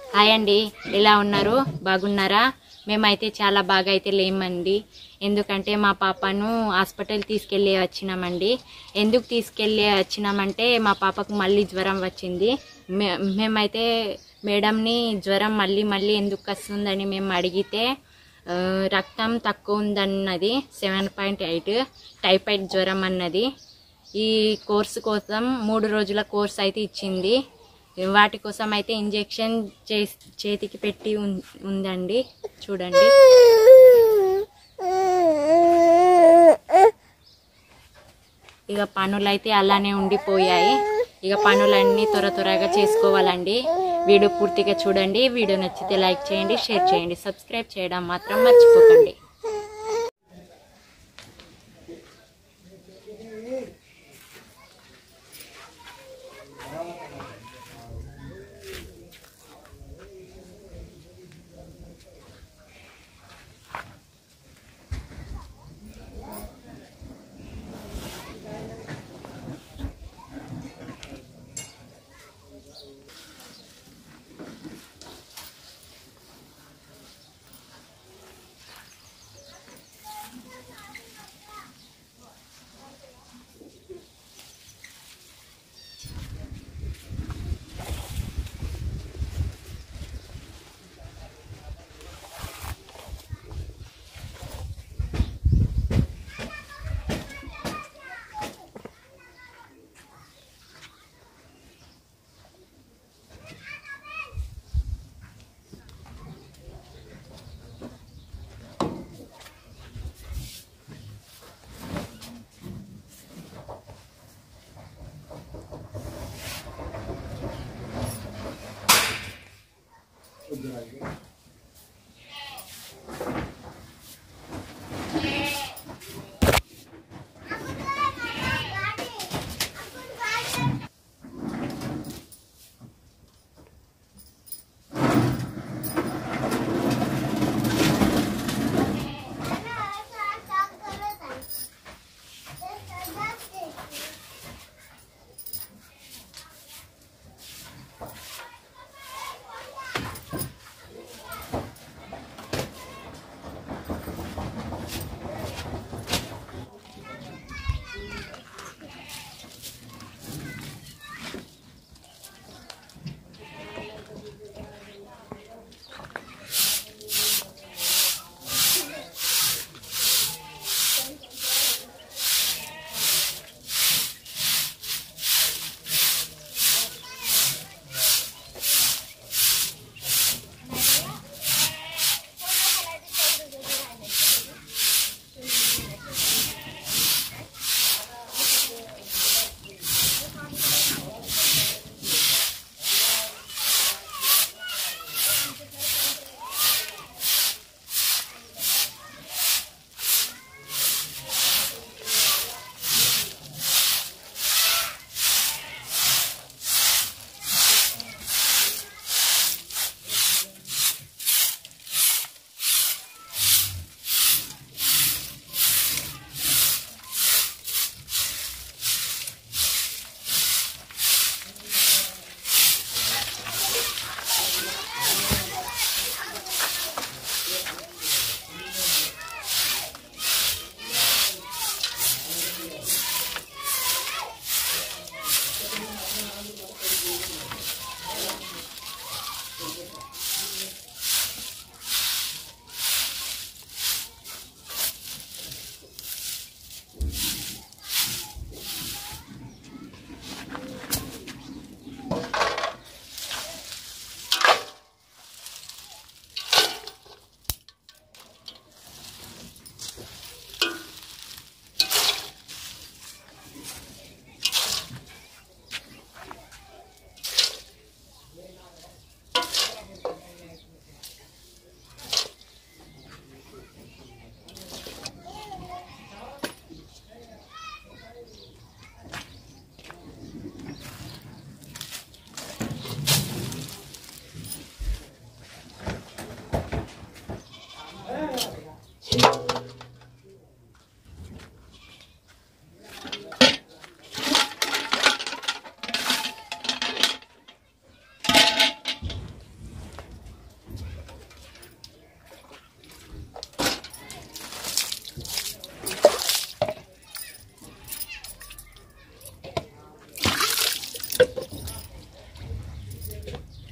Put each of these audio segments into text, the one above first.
hi అండి ఎలా ఉన్నారు బాగున్నారా మేమైతే చాలా బాగా అయితే లేమండి ఎందుకంటే మా పాపను హాస్పిటల్ తీసుకెళ్ళి వచ్చినామండి ఎందుకు తీసుకెళ్ళి వచ్చినామంటే మా పాపకు మళ్ళీ జ్వరం వచ్చింది మే మేమైతే మేడంని జ్వరం మళ్ళీ మళ్ళీ ఎందుకు వస్తుందని మేము అడిగితే ఆ, రక్తం తక్కువ ఉందన్నది సెవెన్ పాయింట్ ఎయిట్ టైఫాయిడ్ జ్వరం అన్నది ఈ కోర్సు కోసం మూడు రోజుల కోర్స్ అయితే ఇచ్చింది వాటి కోసం అయితే ఇంజెక్షన్ చే చేతికి పెట్టి ఉం- ఉందండి చూడండి ఇక పనులైతే అలానే ఉండిపోయాయి ఇక పనులన్నీ త్వర త్వరగా చేసుకోవాలండి వీడియో పూర్తిగా చూడండి వీడియో నచ్చితే లైక్ చేయండి షేర్ చేయండి సబ్స్క్రైబ్ చేయడం మాత్రం మర్చిపోకండి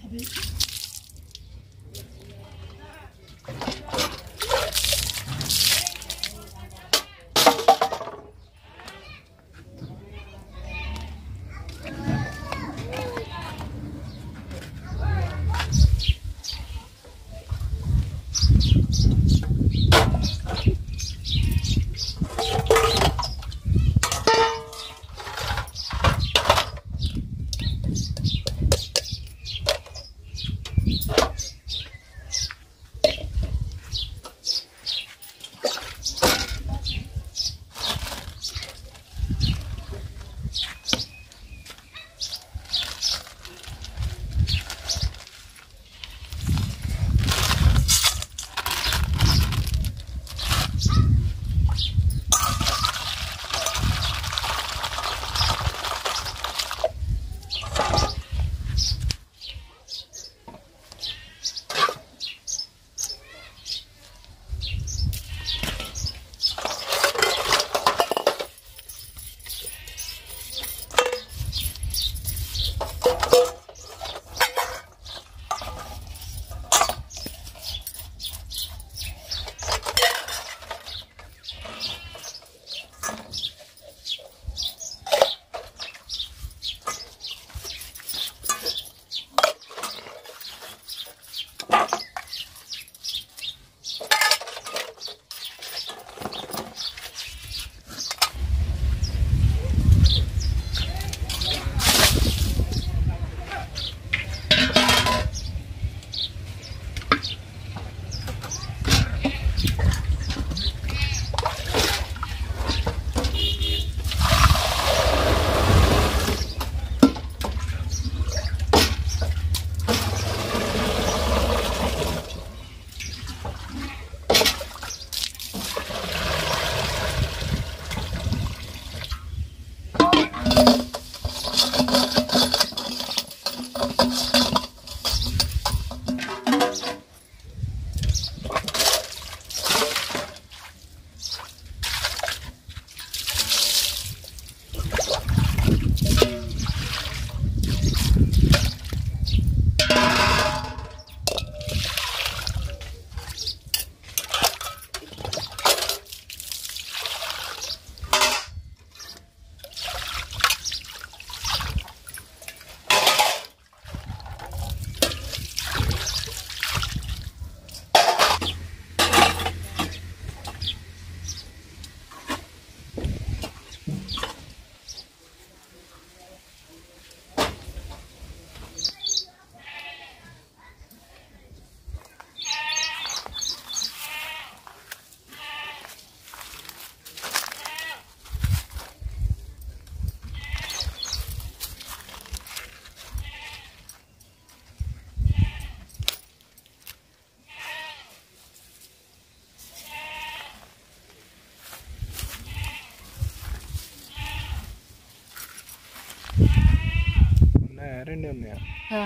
ఉన్నాయా రెండు ఉన్నాయా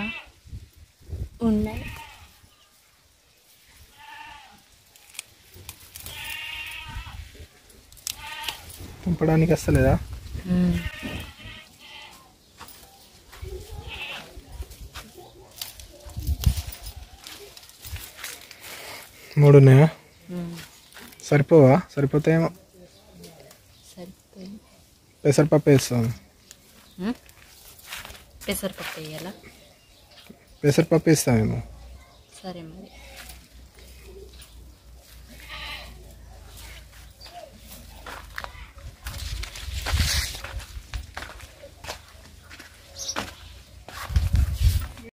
ఉన్నాయి తింపడానికి వస్తలేదా మూడు ఉన్నాయా సరిపోవా సరిపోతాయేమో సరిపోయింది పెసరపప్పు వేస్తాం పెసరపప్పు వేయాలా పెసరపప్పు వేస్తామేమో సరే మరి